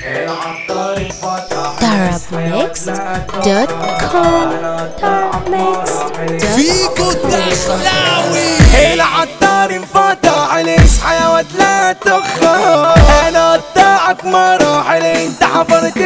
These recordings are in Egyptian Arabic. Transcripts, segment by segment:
Darabmix.com Darabmix.com فيكو الدخلاوي العطار انفتح اصحى يا واد لا تخر انا قطعك مراحل انت حفرت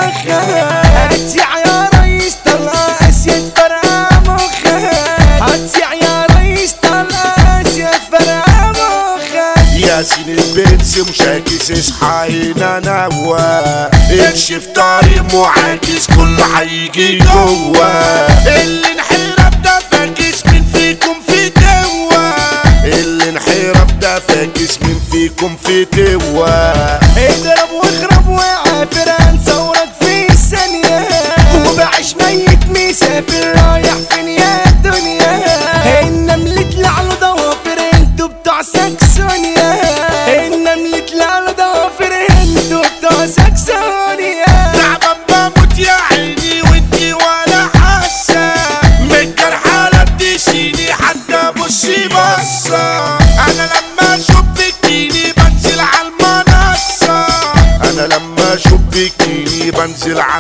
فخر هتسيع يا ريس طلع اسيد فرقع مخك هتسيع يا ريس طلع اسيد فرقع مخك ياسين البنس مشاكس اصحى هنا نوا امشي في طريق معاكس كله هيجي جوا اللي انحرف ده فاكس من فيكم في توا اللي انحرف ده فاكس من فيكم في توا اضرب واخرب وعافر هنصورك في ثانية وبعيش ميت مسافر رايح فين يا دنيا النمل طلع له ضوافر انتوا بتوع ساكسونيا النمل طلع له ضوافر انتوا بتوع ساكسونيا تعبان بموت يا عيني وانتي ولا حاسة من جرحى لبتشيني حتى بصي بصة انا لما شبكيني بنزل على المنصة انا لما شبكيني بنزل على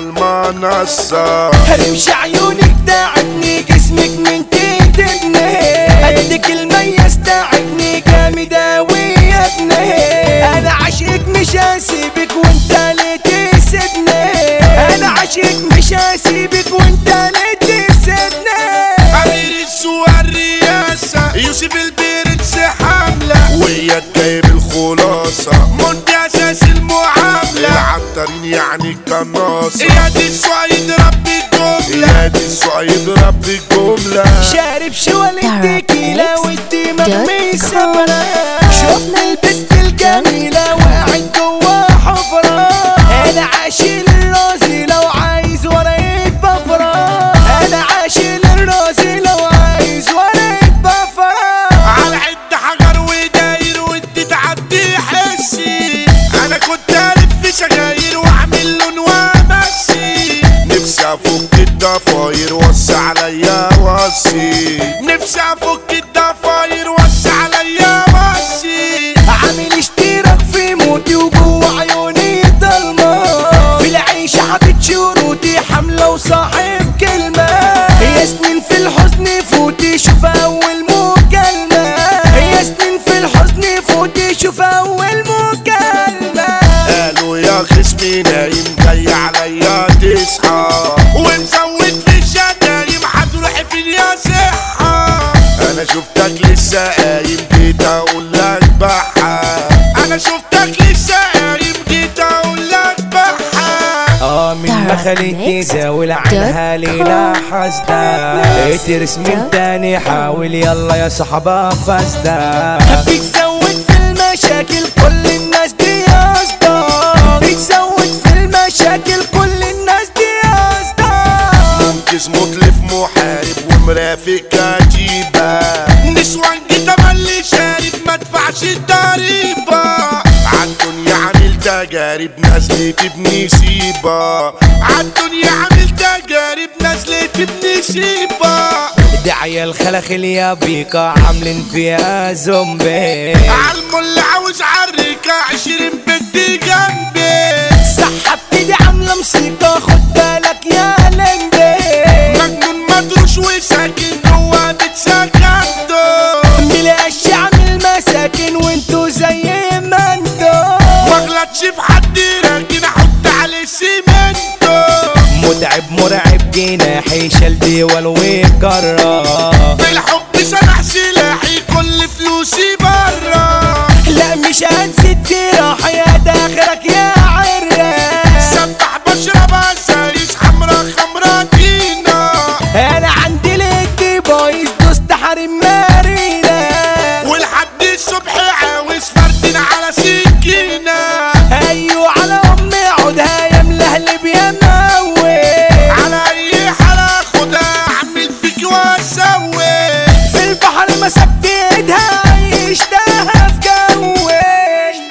المنصة هرمش عيونك تعبني جسمك من تدبني قدك المية تعبني جامد اوي يا ابني انا عاشقك مش هسيبك وانت ليه تسيبني انا عاشقك مش هسيبك وانت ليه تسيبني امير السوق الرياسة يوسف البرنس حملة ويا جايب الخلاصة منتي اساس المعاملة العطارين يعني القناصة يا دي السعيد رب الجملة يا دي السعيد رب الجملة شارب شوال التكيلة والدماغ Darabmix.com. مسافرة شفنا البنت الجميلة وقعت جوا حفرة أنا عاشق الرازي لو عايز ورقة بفرة أنا عاشق الرازي لو عايز ورقة بفرة على عد حجر وداير وانت تعدي حسي انا كنت الف سجاير واعمل لون وامسي نفسي افك الضفاير وسع عليا وصي نفسي افك الضفاير وسع عليا وصي عامل اشتراك في موتي وجوا عيوني ضلمة في العيشة حاطط شروطي حملة وصاحب كلمة يا سنين في الحزن فوتي شوف أول مكالمة يا سنين في الحزن فوتي شوف أول مكالمة قالوا يا خصمي نايم جاي عليا تصحى ومزود في الشتايم هتروح فين يا صحة انا شفتك لسه قايم جيت اقول لك بحة انا شفتك لسه قايم جيت اقول لك بحة اه من ما خليتني زاول عنها ليلة حسدة ترس من تاني حاول يلا يا صحبة فاسدة بتزود في المشاكل كل الناس دي قصدة بتزود في المشاكل كل الناس دي قصدة منقذ مطلف محارب ومرافق كتيبة نسوان جيت املي شارب ما ادفعش الضريبة عالدنيا عامل تجارب نازلة ابني سيبة عالدنيا عامل تجارب نازلة ابني سيبة ده عيال خلخل يا بيكا عاملين فيها زومبي عالمول عاوز عريكة عشرين بدي جنبي سحبت دي عاملة موسيقى خد بالك يا لمبي مجنون مدروش وساكن جوا بتسكته ملقاش عامل مساكن وانتو زي ما انتو واغلطش في حد راكن احط عليه سيمنتو متعب مرعب جناحي شال ديوال وكرة بالحب سلاح سلاحي كل فلوسي برا لا مش هنسد راح يا داخلك يا عرة سفح بشرب عزايز حمرا خمرا دينا انا عندي ليك بايظ دوست حريم مارينا ولحد الصبح عاوز فردين على سكينة ايوه على امي عودها يا ملهلب يا موي على اي حالة خدها اعمل فيك واسوي في البحر مسكت ايدها عيشتها في جوي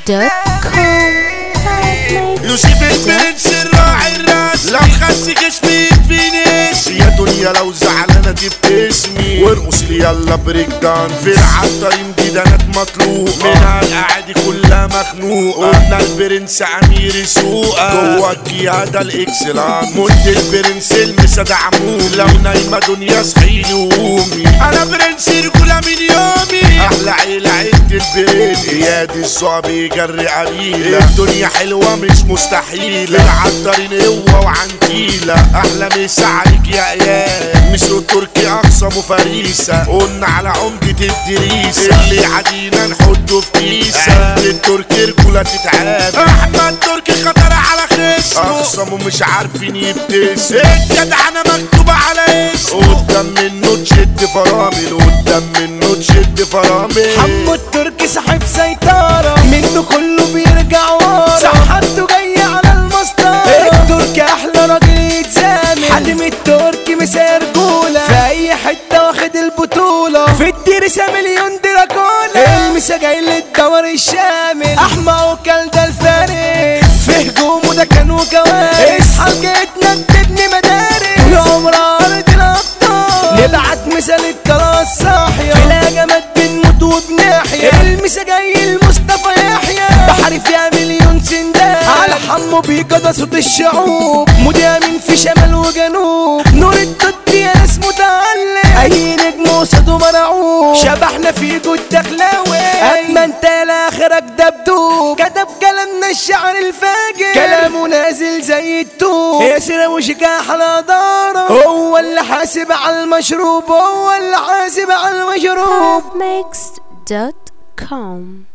يوسف البرنس الراعي الراس لو خس جسمي فينيش يا دنيا لو زعلانة تبتسمي وارقص لي يلا بريك دان في العطارين دي دانات مطلوب منها القعدي كلها مخنوق قلنا البرنس امير سوقة جوا القيادة الاكسلان مد البرنس المسا عموم لو نايمة دنيا صحيني وقومي انا برنس رجولة من يومي احلى عيلة عيلة البرنس اياد الصعب يجري قبيلة الدنيا حلوة مش مستحيلة العطارين قوة وعنتيلة احلى مسا عليك يا اياد مسو تركي اقسم فريسة قلنا على عمدة الدريسة اللي عدينا نحطه في كيسة التركي رجولة تتعاد احمد تركي خطر على خصمه اقسمه مش عارفين يبتسم الجدع انا مكتوبة على اسمه قدام منه تشد فرامل قدام منه تشد فرامل حمو التركي صاحب سيطرة منه كله بيرجع ورا سحبته جاي على المسطرة التركي أحلى راجل يتسامل حاتم التركي مسير رجولة في أي حتة واخد البطولة في الدرسة مليون دراكولا المسا جاي للدور الشامل أحمى وكال ده الفارس في هجومه ده كان وكوارث اصحى جيتنا تبني مدارس والعمر أرض الأبطال نبعت مثال الكرة الصاحية في الهجمات بنموت وبنحيا المسا جاي المصطفى يحيى بحر فيها مليون سندان على حمو بيكا ده صوت الشعوب مذيع من في شمال وجنوب نور الضد يا ناس متعلم اي نجم قصاده مرعوب شبحنا في جود دخلاوي اما انت لاخرك دبدوب كتب كلامنا الشعر الفاجر كلامه نازل زي التوب ياسر وشكاح الاداره هو اللي حاسب على المشروب هو اللي حاسب على المشروب Mixed.com